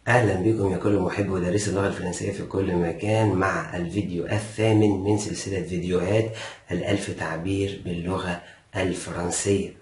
أهلا بكم يا كل محب ودارس اللغة الفرنسية في كل مكان مع الفيديو الثامن من سلسلة فيديوهات الألف تعبير باللغة الفرنسية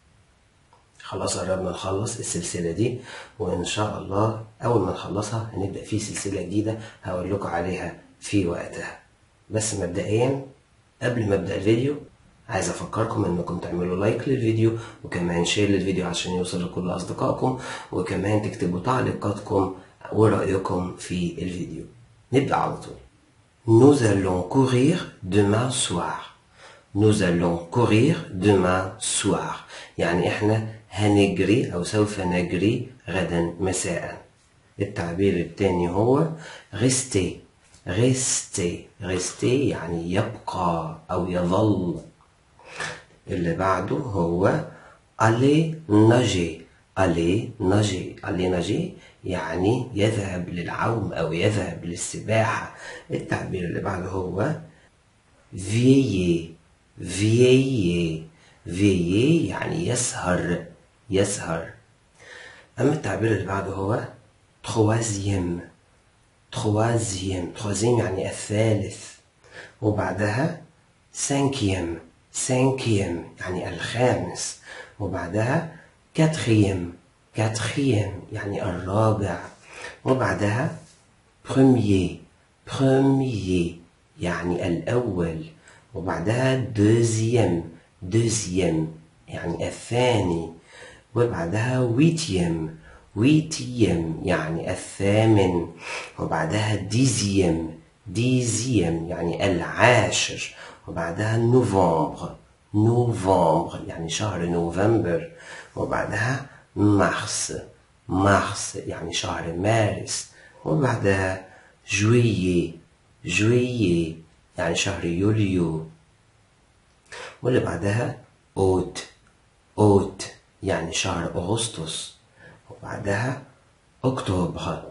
خلاص قربنا نخلص السلسلة دي وإن شاء الله أول ما نخلصها هنبدأ في سلسلة جديدة هقول لكم عليها في وقتها بس مبدئيا قبل ما أبدأ الفيديو عايز افكركم انكم تعملوا لايك للفيديو وكمان شير للفيديو عشان يوصل لكل اصدقائكم وكمان تكتبوا تعليقاتكم ورأيكم في الفيديو نبدأ على طول Nous allons courir demain soir Nous allons courir demain soir يعني احنا هنجري او سوف نجري غدا مساء التعبير الثاني هو rester rester rester يعني يبقى او يظل اللي بعده هو aller nager aller nager aller nager يعني يذهب للعوم أو يذهب للسباحة التعبير اللي بعده هو veiller veiller veiller يعني يسهر يسهر أما التعبير اللي بعده هو troisième troisième troisième يعني الثالث وبعدها cinquième cinquième يعني الخامس وبعدها quatrième quatrième يعني الرابع وبعدها premier premier يعني الأول وبعدها deuxième deuxième يعني الثاني وبعدها huitième huitième يعني الثامن وبعدها dixième dixième يعني العاشر وبعدها نوفمبر نوفمبر يعني شهر نوفمبر وبعدها مارس مارس يعني شهر مارس وبعدها جويي جويي يعني شهر يوليو واللي بعدها اوت اوت يعني شهر اغسطس وبعدها اكتوبر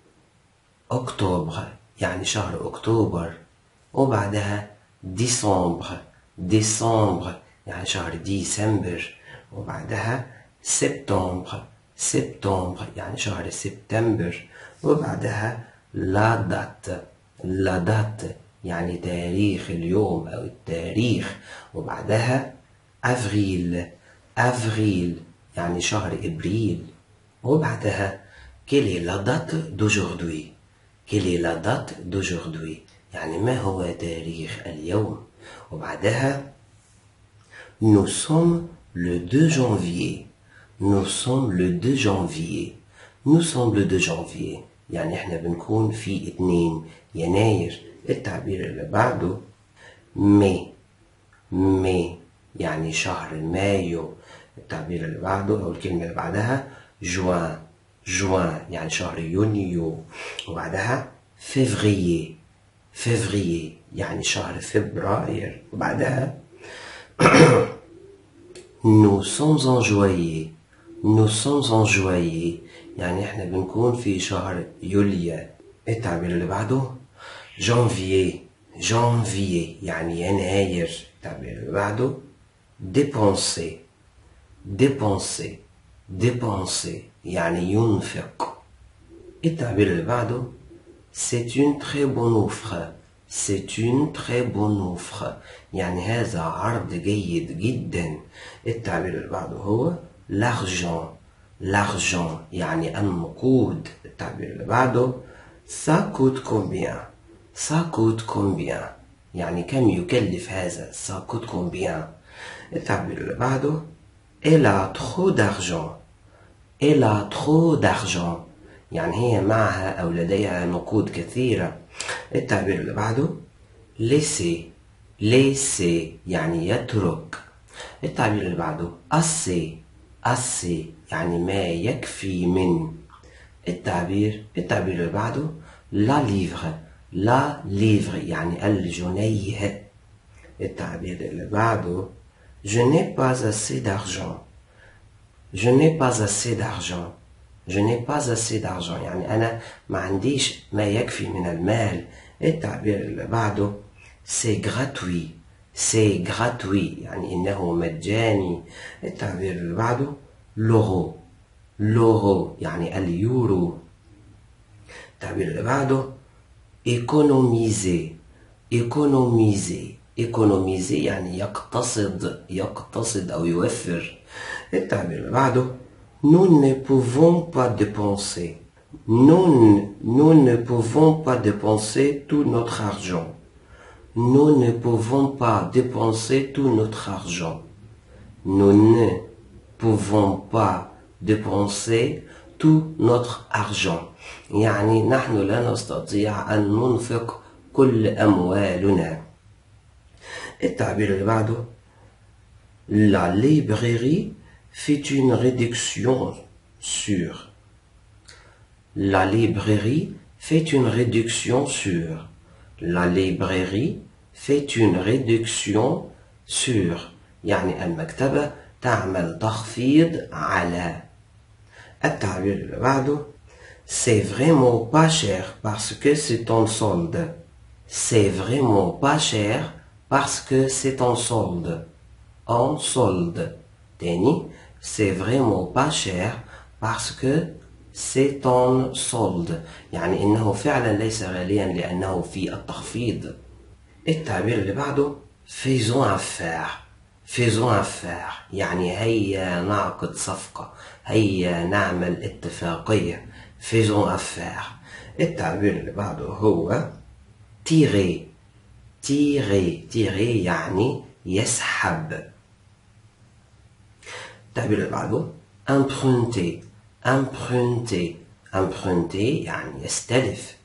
اكتوبر يعني شهر اكتوبر وبعدها ديسمبر ديسمبر يعني شهر ديسمبر وبعدها سبتمبر سبتمبر يعني شهر سبتمبر وبعدها لا دات لا دات يعني تاريخ اليوم أو التاريخ وبعدها أفريل أفريل يعني شهر إبريل وبعدها quelle est la date d'aujourd'hui quelle est la date d'aujourd'hui يعني ما هو تاريخ اليوم وبعدها nous sommes le 2 janvier nous sommes le 2 janvier nous sommes le 2 janvier يعني احنا بنكون في 2 يناير التعبير اللي بعده مي مي يعني شهر مايو التعبير اللي بعده او الكلمة اللي بعدها جوان جوان يعني شهر يونيو وبعدها فيفريي فيفريي يعني شهر فبراير وبعدها nous sommes en juillet nous sommes en juillet يعني احنا بنكون في شهر يوليو التعبير اللي بعده جانفيي جانفيي يعني يناير التعبير اللي بعده dépenser dépenser dépenser يعني ينفق التعبير اللي بعده C'est une très bonne offre. C'est une très bonne offre. يعني هذا عرض جيد جدا. التعبير اللي بعده هو l'argent. L'argent يعني النقود. التعبير اللي بعده ça coûte combien. Ça coûte combien. يعني كم يكلف هذا. ça coûte combien. التعبير اللي بعده elle a trop d'argent. Elle a trop d'argent. يعني هي معها أو لديها نقود كثيرة التعبير اللي بعده laisser laisser يعني يترك التعبير اللي بعده assez assez يعني ما يكفي من التعبير التعبير اللي بعده la livre la livre يعني الجنيه التعبير اللي بعده je n'ai pas assez d'argent je n'ai pas assez d'argent je n'ai pas assez d'argent يعني أنا ما عنديش ما يكفي من المال التعبير اللي بعده c'est gratuit c'est gratuit يعني إنه مجاني التعبير اللي بعده l'euro l'euro يعني اليورو التعبير اللي بعده économiser économiser économiser يعني يقتصد يقتصد أو يوفر التعبير اللي بعده nous ne pouvons pas dépenser nous, nous ne pouvons pas dépenser tout notre argent nous ne pouvons pas dépenser tout notre argent nous ne pouvons pas dépenser tout notre argent يعني نحن لا نستطيع أن ننفق كل أموالنا التعبير اللي بعده La librairie fait une réduction sur La librairie fait une réduction sur La librairie fait une réduction sur يعني المكتبة تعمل تخفيض على التعبير اللي بعده C'est vraiment pas cher parce que c'est en solde. C'est vraiment pas cher parce que c'est en solde. En solde. تاني c'est vraiment pas cher parce que c'est en solde يعني إنه فعلا ليس غاليا لأنه في التخفيض التعبير اللي بعده faisons affaire faisons affaire يعني هيا نعقد صفقة هيا نعمل اتفاقية faisons affaire التعبير اللي بعده هو tirer tirer tirer يعني يسحب التعبير اللي بعده emprunter emprunter emprunter يعني يستلف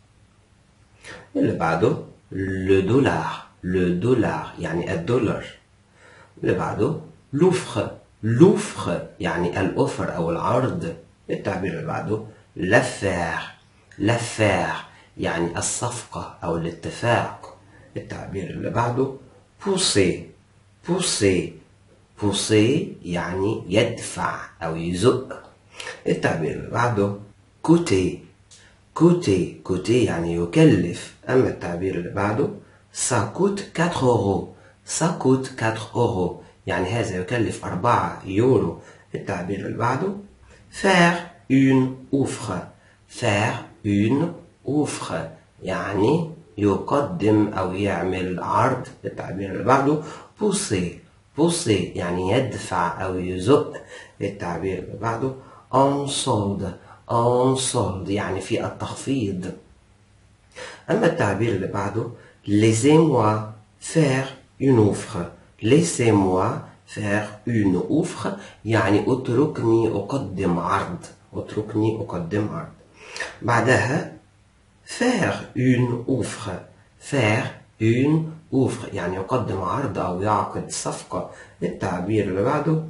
اللي بعده le dollar le dollar يعني الدولار اللي بعده l'offre l'offre يعني الأوفر أو العرض التعبير اللي بعده l'affaire l'affaire يعني الصفقة أو الاتفاق التعبير اللي بعده pousser pousser pousser يعني يدفع أو يزق التعبير اللي بعده coûter coûter coûter يعني يكلف أما التعبير اللي بعده ça coûte 4 euros ça coûte 4 euros يعني هذا يكلف 4 يورو التعبير اللي بعده faire une offre faire une offre يعني يقدم أو يعمل عرض التعبير اللي بعده pousser pousser يعني يدفع أو يزق التعبير اللي بعده en solde en solde يعني في التخفيض أما التعبير اللي بعده laissez-moi faire une offre laissez-moi faire une offre يعني اتركني أقدم عرض اتركني أقدم عرض بعدها faire une offre faire une offre يعني يقدم عرض أو يعقد صفقة التعبير اللي بعده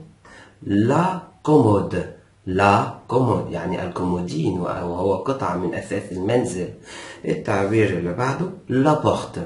لا كومود لا كومود يعني الكومودين وهو قطعة من أثاث المنزل التعبير اللي بعده لا بورت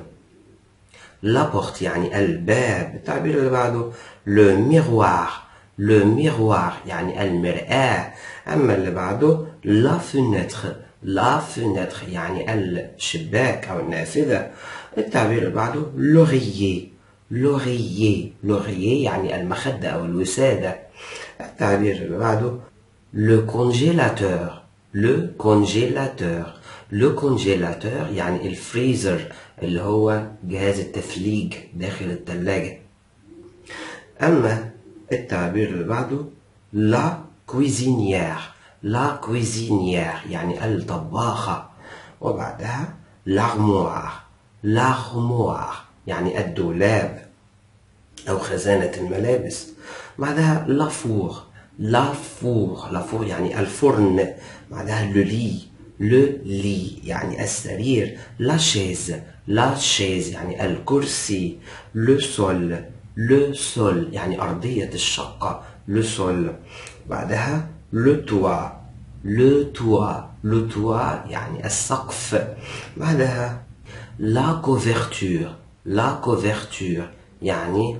لا بورت يعني الباب التعبير اللي بعده لو ميغوار لو ميغوار يعني المرآة أما اللي بعده لا فينتر لا فينتر يعني الشباك أو النافذة التعبير اللي بعده لوريي لوريي لوريي يعني المخدة أو الوسادة التعبير اللي بعده لو كونجيلاتور لو كونجيلاتور لو كونجيلاتور يعني الفريزر اللي هو جهاز التثليج داخل الثلاجة أما التعبير اللي بعده لا كويزينيير لا كويزينيير يعني الطباخة وبعدها لارموار لارموار يعني الدولاب أو خزانة الملابس بعدها لافور لافور لافور يعني الفرن بعدها لو لي لو لي يعني السرير لا شيز لا شيز يعني الكرسي لو سول لو سول يعني أرضية الشقة لو سول بعدها لو توا لو توا لو توا يعني السقف بعدها لا كوفرتور لا كوفرتور يعني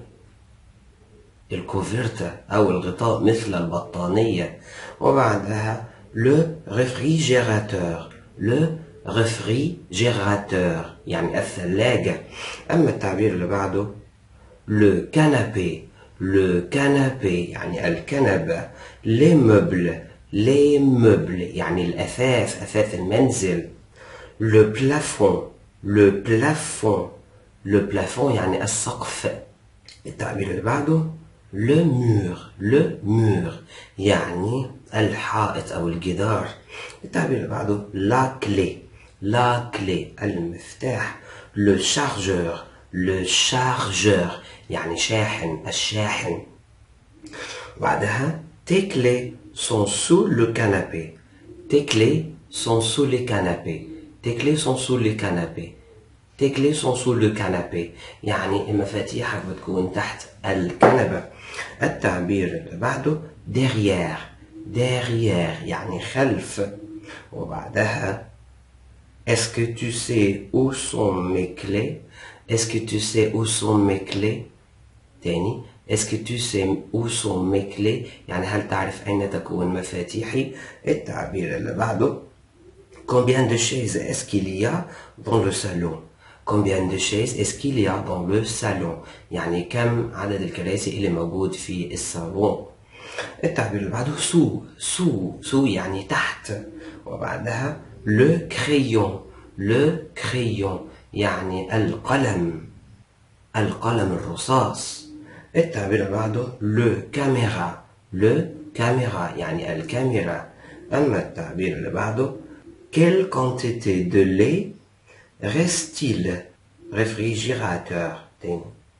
الكوفرتة أو الغطاء مثل البطانية وبعدها لو ريفريجيراتور لو ريفريجيراتور يعني الثلاجة أما التعبير اللي بعده لو كانابي لو كانابي يعني الكنبة لي موبل لي موبل يعني الأثاث أثاث المنزل le plafond le plafond le plafond يعني السقف التعبير اللي بعده le mur le mur يعني الحائط أو الجدار التعبير اللي بعده la clé la clé المفتاح le chargeur le chargeur يعني شاحن الشاحن بعدها tes clés sont sous le canapé tes clés sont sous le canapé tes clés sont sous le canapé tes clés sont sous le canapé يعني مفاتيحك بتكون تحت الكنبة التعبير اللي بعده derrière derrière يعني خلف وبعدها est-ce que tu sais où sont mes clés est-ce que tu sais où sont mes clés تاني est-ce que tu sais où sont mes clés يعني هل تعرف أين تكون مفاتيحي التعبير اللي بعده combien de chaises est-ce qu'il y a dans le salon combien de chaises est-ce qu'il y a dans le salon يعني كم عدد الكراسي اللي موجود في الصالون التعبير اللي بعده سو سو سو يعني تحت وبعدها le crayon le crayon يعني القلم القلم الرصاص التعبير اللي بعده le caméra le caméra يعني الكاميرا أما التعبير اللي بعده quelle quantité de lait reste-t-il réfrigérateur تاني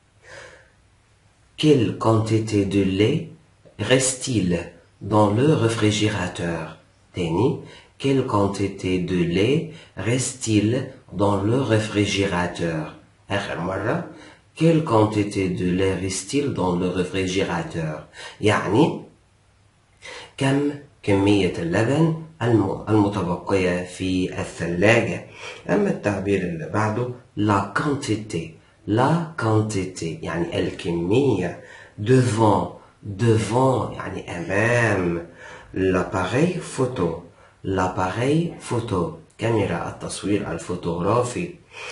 quelle quantité de lait reste-t-il dans le réfrigérateur تاني quelle quantité de lait reste-t-il dans le réfrigérateur آخر مرة quelle quantité de lait reste-t-il dans le réfrigérateur يعني كم كمية اللبن المتبقية في الثلاجة أما التعبير اللي بعده la quantité la quantité يعني الكمية devant devant يعني أمام l'appareil photo l'appareil photo كاميرا التصوير الفوتوغرافي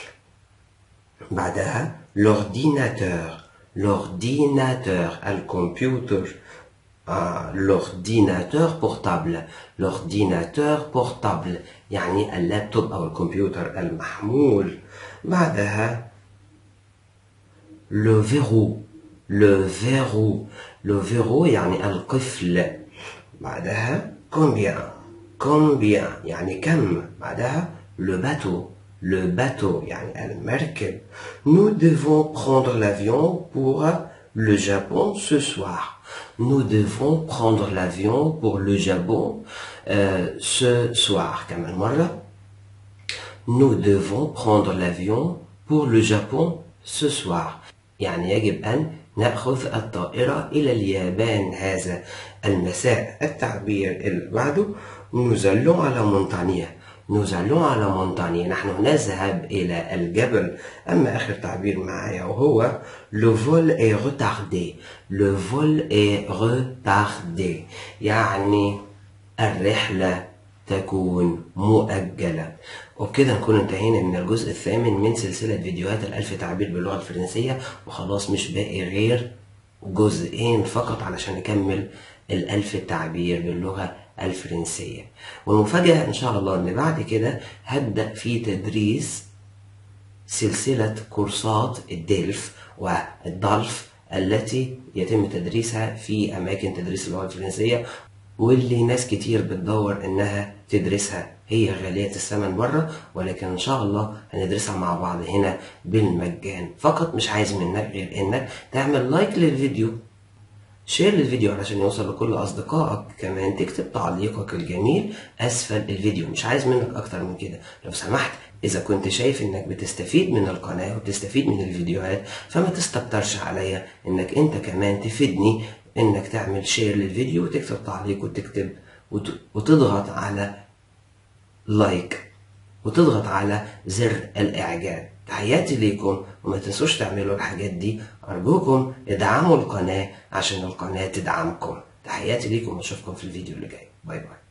بعدها l'ordinateur l'ordinateur الكمبيوتر آه l'ordinateur portable l'ordinateur portable يعني اللابتوب أو الكمبيوتر المحمول بعدها le verrou le verrou le verrou يعني القفل بعدها combien combien يعني كم بعدها le bateau le bateau يعني المركب nous devons prendre l'avion pour le Japon ce soir nous devons prendre l'avion pour le Japon euh, ce soir كمان مرة nous devons prendre l'avion pour le Japon ce soir يعني يجب أن نأخذ الطائرة إلى اليابان هذا المساء التعبير اللي بعده nous allons à la montagne nous allons à la montagne نحن نذهب إلى الجبل أما آخر تعبير معايا وهو le vol est retardé le vol est retardé يعني الرحلة تكون مؤجلة وبكده نكون انتهينا من الجزء الثامن من سلسلة فيديوهات الألف تعبير باللغة الفرنسية وخلاص مش باقي غير جزئين فقط علشان نكمل الألف تعبير باللغة الفرنسية والمفاجأة إن شاء الله إن بعد كده هبدأ في تدريس سلسلة كورسات الدلف والضلف التي يتم تدريسها في أماكن تدريس اللغة الفرنسية واللي ناس كتير بتدور إنها تدرسها هي غالية الثمن بره ولكن إن شاء الله هندرسها مع بعض هنا بالمجان فقط مش عايز منك غير إنك تعمل لايك للفيديو شير للفيديو علشان يوصل لكل أصدقائك كمان تكتب تعليقك الجميل أسفل الفيديو مش عايز منك أكتر من كده لو سمحت إذا كنت شايف إنك بتستفيد من القناة وبتستفيد من الفيديوهات فما تستكترش عليا إنك أنت كمان تفيدني إنك تعمل شير للفيديو وتكتب تعليق وتكتب وتضغط على لايك وتضغط على زر الإعجاب تحياتي ليكم وما تنسوش تعملوا الحاجات دي أرجوكم ادعموا القناة عشان القناة تدعمكم تحياتي ليكم واشوفكم في الفيديو اللي جاي باي باي